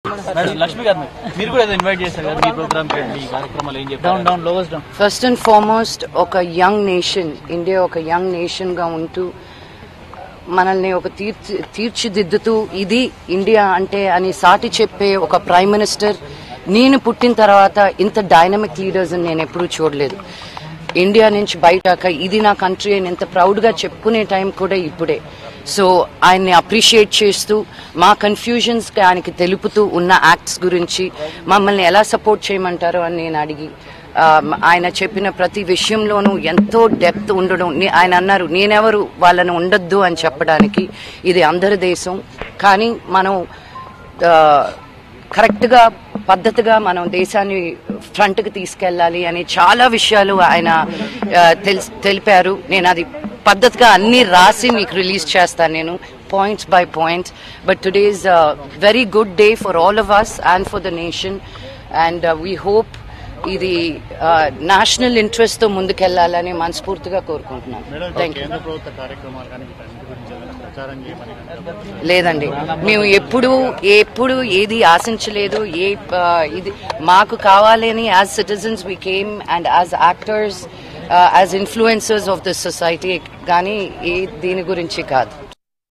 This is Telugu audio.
మేడం లక్ష్మి గారు మీరు కూడా ఏదో ఇన్వైట్ చేశారు కదా మీ ప్రోగ్రామ్ కి ఈ కార్యక్రమాలు ఏం చెప్పారు down down lowest down first and foremost ఒక యంగ్ నేషన్ ఇండియా ఒక యంగ్ నేషన్ గా ఉంటూ మనల్ని ఒక తీర్చి తీర్చిదిద్దుతూ ఇది ఇండియా అంటే అని సాటి చెప్పే ఒక ప్రైమ్ మినిస్టర్ నేను పుట్టిన తర్వాత ఇంత డైనమిక్ లీడర్స్ నేను ఎప్పుడూ చూడలేదు ఇండియా నుంచి బయటాక ఇది నా కంట్రీ అని ఎంత ప్రౌడ్గా చెప్పుకునే టైం కూడా ఇప్పుడే సో ఆయన్ని అప్రిషియేట్ చేస్తూ మా కన్ఫ్యూజన్స్కి ఆయనకి తెలుపుతూ ఉన్న యాక్ట్స్ గురించి మమ్మల్ని ఎలా సపోర్ట్ చేయమంటారో అని నేను అడిగి ఆ, ఆయన చెప్పిన ప్రతి విషయంలోనూ ఎంతో డెప్త్ ఉండడం నే- ఆయన అన్నారు నేనెవరు వాళ్ళని ఉండొద్దు అని చెప్పడానికి ఇది అందరి దేశం కానీ మనం ఆ, కరెక్ట్గా పద్ధతిగా మనం దేశాన్ని ఫ్రంట్కి తీసుకెళ్ళాలి అని చాలా విషయాలు ఆయన ఆ, తెల్స్- తెలిపారు నేను అది పద్ధతిగా అన్ని రాసి మీకు రిలీజ్ చేస్తాను నేను points by points but today is very good day for all of us and for the nation and we hope ఇది నేషనల్ ఇంట్రెస్ట్ తో ముందుకెళ్లాలని మనస్ఫూర్తిగా కోరుకుంటున్నాను థ్యాంక్ యూ కేంద్ర ప్రభుత్వ కార్యక్రమాలు కానీ వీటన్నిటి గురించి ఏదైనా ప్రచారం చేయమని లేదండి మేము ఎప్పుడు ఎప్పుడు ఏది ఆశించలేదు ఏ ఆ, ఇది మాకు కావాలని as citizens we came and as actors as influencers of this society కానీ ఏ దీని గురించి కాదు